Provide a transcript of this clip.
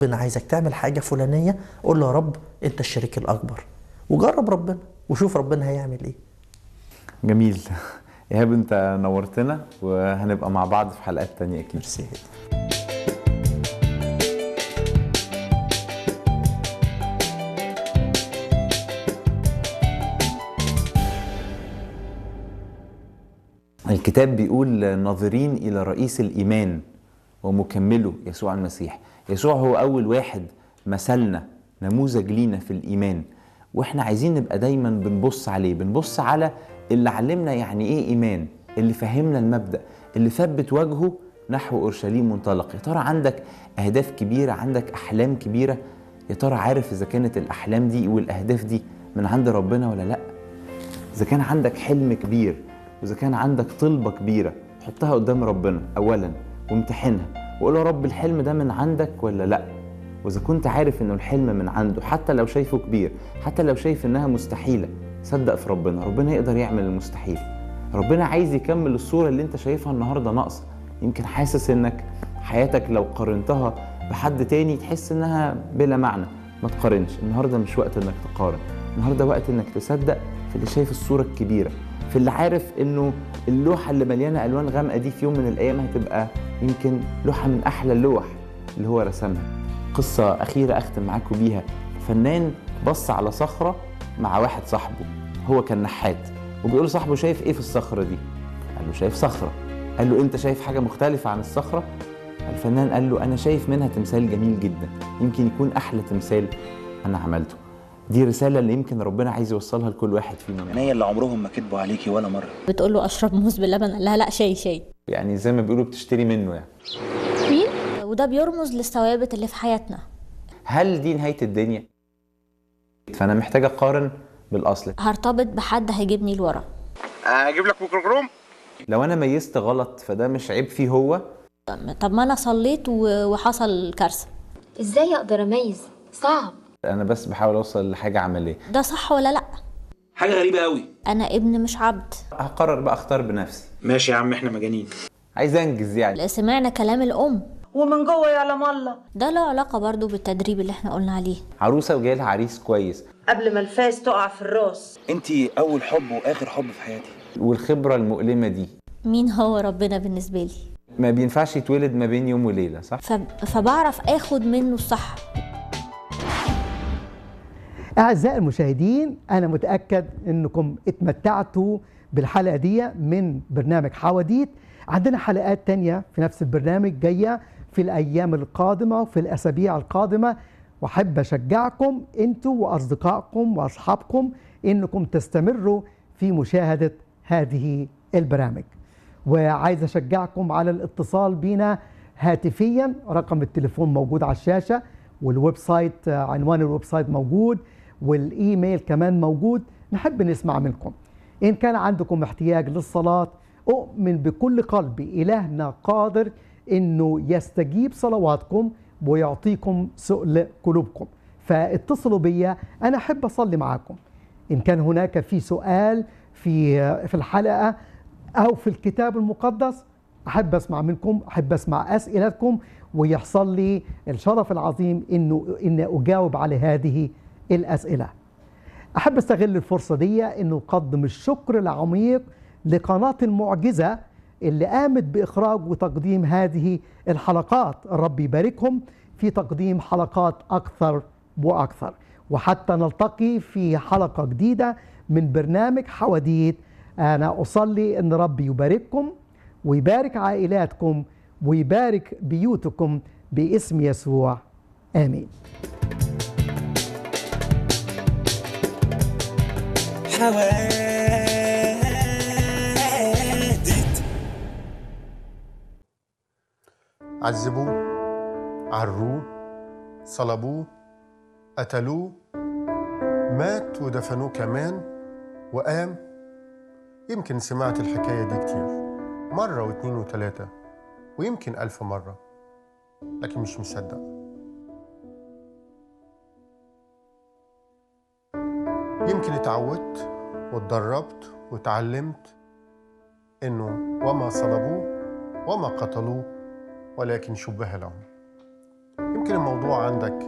ربنا عايزك تعمل حاجة فلانية قول له يا رب أنت الشريك الأكبر وجرب ربنا وشوف ربنا هيعمل إيه جميل ايهاب انت نورتنا وهنبقى مع بعض في حلقات تانية اكيد ميرسي الكتاب بيقول ناظرين الى رئيس الايمان ومكمله يسوع المسيح يسوع هو اول واحد مثلنا نموذج لينا في الايمان واحنا عايزين نبقى دايما بنبص عليه بنبص على اللي علمنا يعني ايه ايمان اللي فهمنا المبدا اللي ثبت وجهه نحو اورشليم منطلق يا ترى عندك اهداف كبيره عندك احلام كبيره يا ترى عارف اذا كانت الاحلام دي والاهداف دي من عند ربنا ولا لا اذا كان عندك حلم كبير واذا كان عندك طلبه كبيره حطها قدام ربنا اولا وامتحنها وقول يا رب الحلم ده من عندك ولا لا واذا كنت عارف انه الحلم من عنده حتى لو شايفه كبير حتى لو شايف انها مستحيله صدق في ربنا ربنا يقدر يعمل المستحيل ربنا عايز يكمل الصوره اللي انت شايفها النهارده ناقصه يمكن حاسس انك حياتك لو قارنتها بحد تاني تحس انها بلا معنى ما تقارنش النهارده مش وقت انك تقارن النهارده وقت انك تصدق في اللي شايف الصوره الكبيره في اللي عارف انه اللوحه اللي مليانه الوان غامقه دي في يوم من الايام هتبقى يمكن لوحه من احلى اللوح اللي هو رسمها قصه اخيره اختم معاكم بيها فنان بص على صخره مع واحد صاحبه هو كان نحات وبيقول لصاحبه شايف ايه في الصخره دي قال له شايف صخره قال له انت شايف حاجه مختلفه عن الصخره الفنان قال له انا شايف منها تمثال جميل جدا يمكن يكون احلى تمثال انا عملته دي رساله اللي يمكن ربنا عايز يوصلها لكل واحد فينا عينيا اللي عمرهم ما كذبوا عليكي ولا مره بتقول له اشرب موز باللبن قال لها لا شاي شاي يعني زي ما بيقولوا بتشتري منه يعني مين وده بيرمز للثوابت اللي في حياتنا هل دي نهايه الدنيا فانا محتاج اقارن بالاصل هرتبط بحد هيجيبني لورا اجيب لك ميكروجروم لو انا ميزت غلط فده مش عيب فيه هو طب ما انا صليت و- وحصل كارثه ازاي اقدر اميز صعب انا بس بحاول اوصل لحاجه عمليه ده صح ولا لا حاجه غريبه قوي انا ابن مش عبد هقرر بقى اختار بنفسي ماشي يا عم احنا مجانين عايز انجز يعني سمعنا كلام الام ومن جوه يعلم الله ده له علاقه برضو بالتدريب اللي احنا قلنا عليه عروسه وجاي لها عريس كويس قبل ما الفاس تقع في الراس انت اول حب واخر حب في حياتي والخبره المؤلمه دي مين هو ربنا بالنسبه لي ما بينفعش يتولد ما بين يوم وليله صح ف... فبعرف اخد منه الصح أعزائي المشاهدين أنا متأكد أنكم اتمتعتوا بالحلقة دي من برنامج حواديت عندنا حلقات تانية في نفس البرنامج جاية في الأيام القادمة وفي الأسابيع القادمة وأحب أشجعكم أنتوا وأصدقائكم وأصحابكم أنكم تستمروا في مشاهدة هذه البرامج وعايز أشجعكم على الاتصال بنا هاتفيا رقم التليفون موجود على الشاشة والويب سايت آه، عنوان الويب سايت موجود والايميل كمان موجود نحب نسمع منكم ان كان عندكم احتياج للصلاه اؤمن بكل قلبي الهنا قادر انه يستجيب صلواتكم ويعطيكم سؤل قلوبكم فاتصلوا بيا انا احب اصلي معاكم ان كان هناك في سؤال في في الحلقه او في الكتاب المقدس احب اسمع منكم احب اسمع اسئلتكم ويحصل لي الشرف العظيم انه ان اجاوب على هذه الاسئله احب استغل الفرصه دي انه اقدم الشكر العميق لقناه المعجزه اللي قامت باخراج وتقديم هذه الحلقات الرب يباركهم في تقديم حلقات اكثر واكثر وحتى نلتقي في حلقه جديده من برنامج حواديت انا اصلي ان ربي يبارككم ويبارك عائلاتكم ويبارك بيوتكم باسم يسوع امين حواديت عذبوه عروه صلبوه قتلوه مات ودفنوه كمان وقام يمكن سمعت الحكاية دي كتير مرة واتنين وتلاتة ويمكن ألف مرة لكن مش مصدق يمكن اتعودت واتدربت واتعلمت انه وما صلبوه وما قتلوه ولكن شبه لهم يمكن الموضوع عندك